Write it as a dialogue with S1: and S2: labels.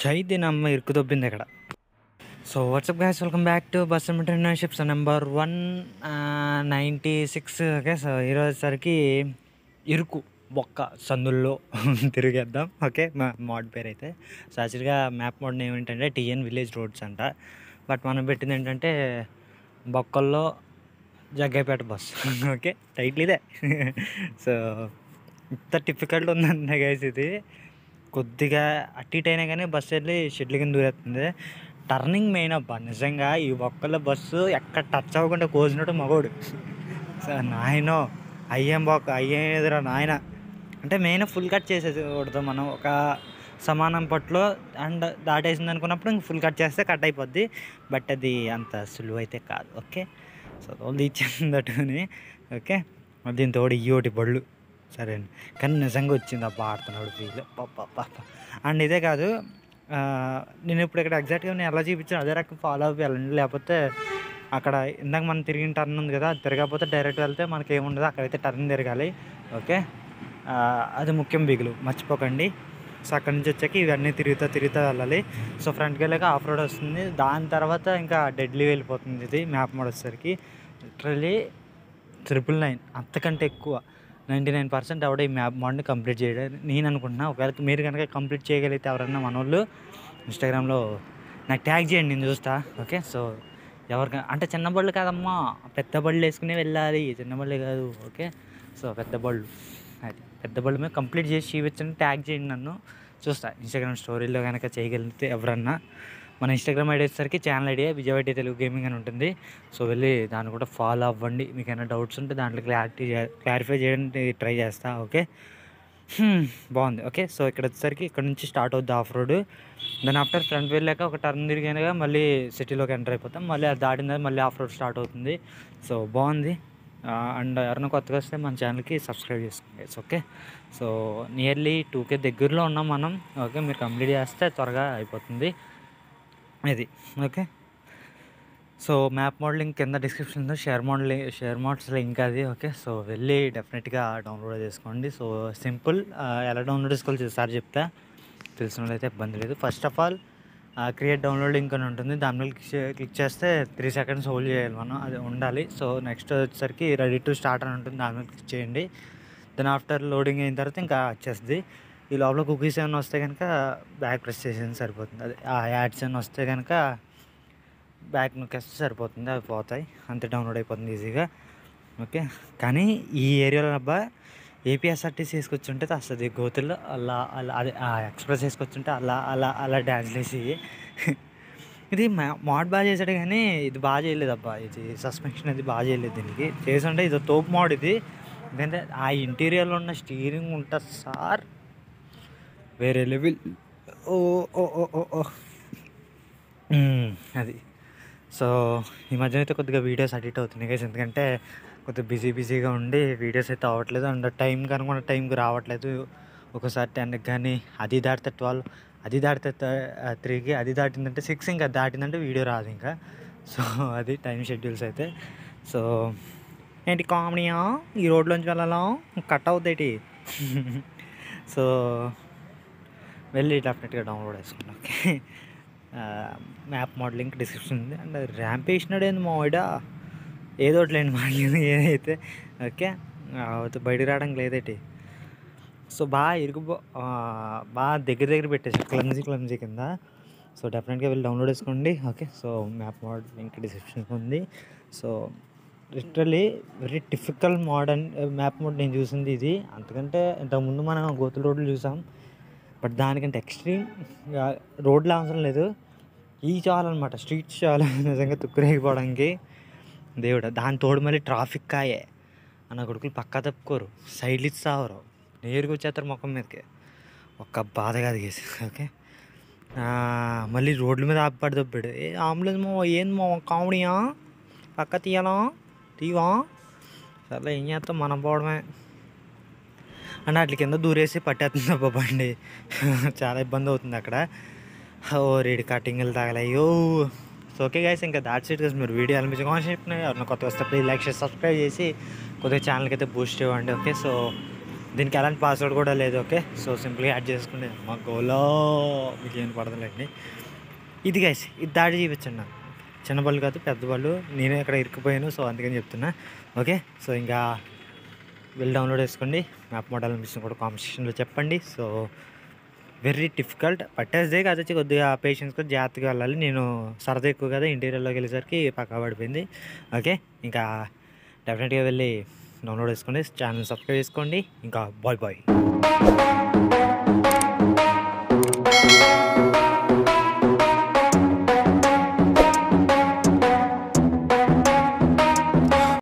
S1: చై దీని అమ్మ ఇరుకు దొబ్బింది ఇక్కడ so what's up guys welcome back to bus internships number one ninety six okay so ఈరోజుసరికి ఇరుకు బొక్క సందుల్లో తిరిగేద్దాం ఓకే మా మోడ్ పేరు అయితే సో యాక్చువల్గా మ్యాప్ మోడ్ ఏమిటంటే టీఎన్ విలేజ్ రోడ్స్ అంట బట్ మనం పెట్టింది ఏంటంటే బొక్కల్లో జగ్గైపేట బస్ ఓకే టైటిల్ ఇదే సో ఇంత డిఫికల్ట్ ఉందంటే గైస్ ఇది కొద్దిగా అటు ఇటు అయినా కానీ బస్సు వెళ్ళి షెడ్ల కింద దూరేస్తుంది టర్నింగ్ మెయిన్ అబ్బా నిజంగా ఈ ఒక్కళ్ళ బస్సు ఎక్కడ టచ్ అవ్వకుండా కోసినట్టు మగోడు సో నాయనో అయ్యేం బొక్క అయ్యేం ఎదురా నాయన అంటే మెయిన్ ఫుల్ కట్ చేసేకూడదు మనం ఒక సమానం పట్లో అండ్ దాటేసింది అనుకున్నప్పుడు ఇంక ఫుల్ కట్ చేస్తే కట్ అయిపోద్ది బట్ అది అంత సులువు అయితే కాదు ఓకే సో తోలు ఇచ్చేసింది అటుని ఓకే మరి దీని తోడు ఈ ఒకటి బళ్ళు సరే అండి కానీ నిజంగా వచ్చింది అబ్బా ఆడుతున్నాడు ఫీల్ పాప అండ్ ఇదే కాదు ఆ, నేను ఇప్పుడు ఇక్కడ ఎగ్జాక్ట్గా నేను ఎలా చూపించాను అదే రకం ఫాలో అవ్వి వెళ్ళండి లేకపోతే అక్కడ ఇందాక మనం తిరిగిన టర్న్ ఉంది కదా అది తిరగకపోతే డైరెక్ట్ వెళ్తే మనకి ఏముండదు అక్కడైతే టర్న్ తిరగాలి ఓకే ఆ, అది ముఖ్యం బిగులు మర్చిపోకండి సో అక్కడి నుంచి వచ్చాక ఇవన్నీ తిరుగుతూ తిరుగుతూ వెళ్ళాలి సో ఫ్రంట్కి వెళ్ళాక ఆఫ్ రోడ్ వస్తుంది దాని తర్వాత ఇంకా డెడ్లీ వెళ్ళిపోతుంది ఇది మ్యాప్ మోడ్ వచ్చేసరికి లిటరలీ ట్రిపుల్ నైన్ అంతకంటే ఎక్కువ నైంటీ నైన్ పర్సెంట్ ఎవడ ఈ మ్యాప్ మోడ్ని కంప్లీట్ చేయడం నేను అనుకుంటున్నా ఒకవేళ మీరు కనుక కంప్లీట్ చేయగలిగితే ఎవరన్నా మన వాళ్ళు ఇన్స్టాగ్రామ్లో నాకు ట్యాగ్ చేయండి నేను చూస్తా ఓకే సో ఎవరికి అంటే చిన్న బళ్ళు కాదమ్మా పెద్ద బళ్ళు వేసుకునే వెళ్ళాలి చిన్న బళ్ళే కాదు ఓకే సో పెద్ద బళ్ళు అది పెద్ద బళ్ళు మీద కంప్లీట్ చేసి చూపించండి ట్యాగ్ చేయండి నన్ను చూస్తా ఇన్స్టాగ్రామ్ స్టోరీలో కనుక చేయగలిగితే ఎవరన్నా మన ఇన్స్టాగ్రామ్ ఐడి వచ్చేసరికి channel idea Vijayawada Telugu gaming అని ఉంటుంది సో వెళ్ళి దాన్ని కూడా ఫాలో అవ్వండి మీకు ఏమైనా డౌట్స్ ఉంటే దాంట్లో క్లారిటీ క్లారిఫై చేయడానికి ట్రై చేస్తా ఓకే హ్మ్, బాగుంది ఓకే సో ఇక్కడ వచ్చేసరికి ఇక్కడ నుంచి స్టార్ట్ అవుద్ది ఆఫ్ రోడ్ దాని ఆఫ్టర్ ఫ్రంట్ వెళ్ళాక ఒక టర్న్ తిరిగాక మళ్ళీ సిటీలోకి ఎంటర్ అయిపోతాం మళ్ళీ అది దాటిన తర్వాత మళ్ళీ ఆఫ్ రోడ్ స్టార్ట్ అవుతుంది సో బాగుంది అండ్ ఎవరైనా కొత్తగా వస్తే మన ఛానల్కి సబ్స్క్రైబ్ చేసుకోండి ఓకే సో నియర్లీ టూకే దగ్గరలో ఉన్నాం మనం ఓకే మీరు కంప్లీట్ చేస్తే త్వరగా అయిపోతుంది ఇది okay so map mode link కింద డిస్క్రిప్షన్లో share mode link share mods link అది ఓకే సో వెళ్ళి డెఫినెట్గా డౌన్లోడ్ చేసుకోండి సో సింపుల్ ఎలా డౌన్లోడ్ చేసుకోవాలి చూసారి చెప్తా తెలిసిన వాళ్ళైతే ఇబ్బంది లేదు first of all create download link అని ఉంటుంది దాని మీద క్లిక్ చే- క్లిక్ చేస్తే త్రీ సెకండ్స్ హోల్డ్ చేయాలి మనం అది ఉండాలి సో నెక్స్ట్ వచ్చేసరికి రెడీ టు స్టార్ట్ అని ఉంటుంది దాని మీద క్లిక్ చేయండి దెన్ ఆఫ్టర్ లోడింగ్ అయిన తర్వాత ఇంకా వచ్చేస్తుంది ఈ లోపల కుకీస్ ఏమైనా వస్తే కనుక బ్యాక్ ప్రెస్ చేసేది సరిపోతుంది అదే ఆ యాడ్స్ ఏమైనా వస్తే కనుక బ్యాక్ నొక్కేస్తే సరిపోతుంది అవి పోతాయి అంతే డౌన్లోడ్ అయిపోతుంది ఈజీగా ఓకే కానీ ఈ ఏరియాలో అబ్బా ఏపీఎస్ఆర్టీసీ వేసుకొచ్చుంటే వస్తుంది గోతుల్లో అలా అలా అదే ఆ ఎక్స్ప్రెస్ వేసుకొచ్చుంటే అలా అలా అలా డ్యాన్స్ వేసి ఇది మా- మోడ్ బాగా చేశాడు కానీ ఇది బాగా చేయలేదు అబ్బా ఇది సస్పెన్షన్ అది బాగా చేయలేదు దీనికి చేసుంటే ఇది తోపు మోడ్ ఇది ఎందుకంటే ఆ ఇంటీరియర్లో ఉన్న స్టీరింగ్ ఉంటుంది సార్ వేరే లెవెల్ ఓ ఓ ఓ ఓ ఓ మ్మ్. అది సో ఈ మధ్యన అయితే కొద్దిగా వీడియోస్ ఎడిట్ అవుతున్నాయి గైస్ ఎందుకంటే కొద్దిగా బిజీ బిజీగా ఉండి వీడియోస్ అయితే అవ్వట్లేదు అండ్ టైం కనుక టైంకి రావట్లేదు ఒకసారి టెన్కి కానీ అది దాటితే ట్వెల్వ్ అది దాటితే త్రీకి అది దాటిందంటే సిక్స్ ఇంకా దాటిందంటే వీడియో రాదు ఇంకా సో అది టైం షెడ్యూల్స్ అయితే సో ఏంటి కామెడీయా ఈ రోడ్లోంచి వెళ్ళాలా కట్ అవుతాయి సో వెళ్ళి డెఫినెట్గా డౌన్లోడ్ చేసుకున్నాను okay map mode link description ఉంది అండ్ ర్యాంప్ వేసినాడు ఏంది మా వాడా ఏదో ఒకటి లేండి మాకు ఏదైతే ఓకే అయితే బయటికి రావడానికి లేదేటి సో బాగా ఇరుగు బాగా దగ్గర దగ్గర పెట్టేసి క్లమ్జీ క్లమ్జీ కింద సో డెఫినెట్గా వెళ్ళి డౌన్లోడ్ చేసుకోండి okay so map mode link description ఉంది so literally very difficult modern map mode నేను చూసింది ఇది అంతకంటే ఇంతకుముందు మనం గోతుల రోడ్లు చూసాం బట్ దానికంటే ఎక్స్ట్రీమ్ రోడ్లు అవసరం లేదు ఈ చాలన్నమాట స్ట్రీట్స్ చాలు నిజంగా తుక్కురేగిపోవడానికి దేవుడు దాని తోడు మళ్ళీ ట్రాఫిక్ కాయే అన్న కొడుకులు పక్కా తప్పుకోరు సైడ్లు ఇస్తావరు నేరుగా వచ్చేస్తారు ముఖం మీదకి ఒక్క బాధ కాదు గేసి ఓకే ఆ, మళ్ళీ రోడ్ల మీద ఆపడి తప్పాడు ఏ ఆంబులెన్స్ మో ఏంది మో కామెడీయా పక్క తీయాలా తీవా సర్లే ఏం చేస్తాం మనం పోవడమే అంటే అట్ల కింద దూరేసి పట్టేస్తుంది అబ్బా బండి చాలా ఇబ్బంది అవుతుంది అక్కడ ఓ రేడి కటింగ్లు తగలయ్యో సో ఓకే గైస్ ఇంకా దాట్స్ ఇట్ గైస్ మీరు వీడియో అనిపించి కాన్సెప్ట్ ఎవరైనా కొత్త వస్తే ప్లీజ్ లైక్ చేసి సబ్స్క్రైబ్ చేసి కొద్దిగా ఛానల్కి అయితే బూస్ట్ ఇవ్వండి ఓకే సో దీనికి ఎలాంటి పాస్వర్డ్ కూడా లేదు ఓకే సో సింపుల్గా యాడ్ చేసుకుని మా గోలో మీకు ఏం పడదులేండి ఇది గైస్ ఇది దాడి చూపించండి నాకు చిన్న బళ్ళు కాదు పెద్ద బళ్ళు నేనే ఇక్కడ ఇరుక్కుపోయాను సో అందుకని చెప్తున్నా ఓకే సో ఇంకా వెళ్ళి డౌన్లోడ్ చేసుకోండి మ్యాప్ మోడల్ మిషన్ కూడా కాంపిటీషన్లో చెప్పండి సో వెరీ డిఫికల్ట్ పట్టేదే కాదు వచ్చి కొద్దిగా పేషెన్స్గా జాగ్రత్తగా వెళ్ళాలి నేను సరదా ఎక్కువ కదా ఇంటీరియర్లోకి వెళ్ళేసరికి పక్కా పడిపోయింది ఓకే ఇంకా డెఫినెట్గా వెళ్ళి డౌన్లోడ్ చేసుకోండి ఛానల్ సబ్స్క్రైబ్ చేసుకోండి ఇంకా బాయ్ బాయ్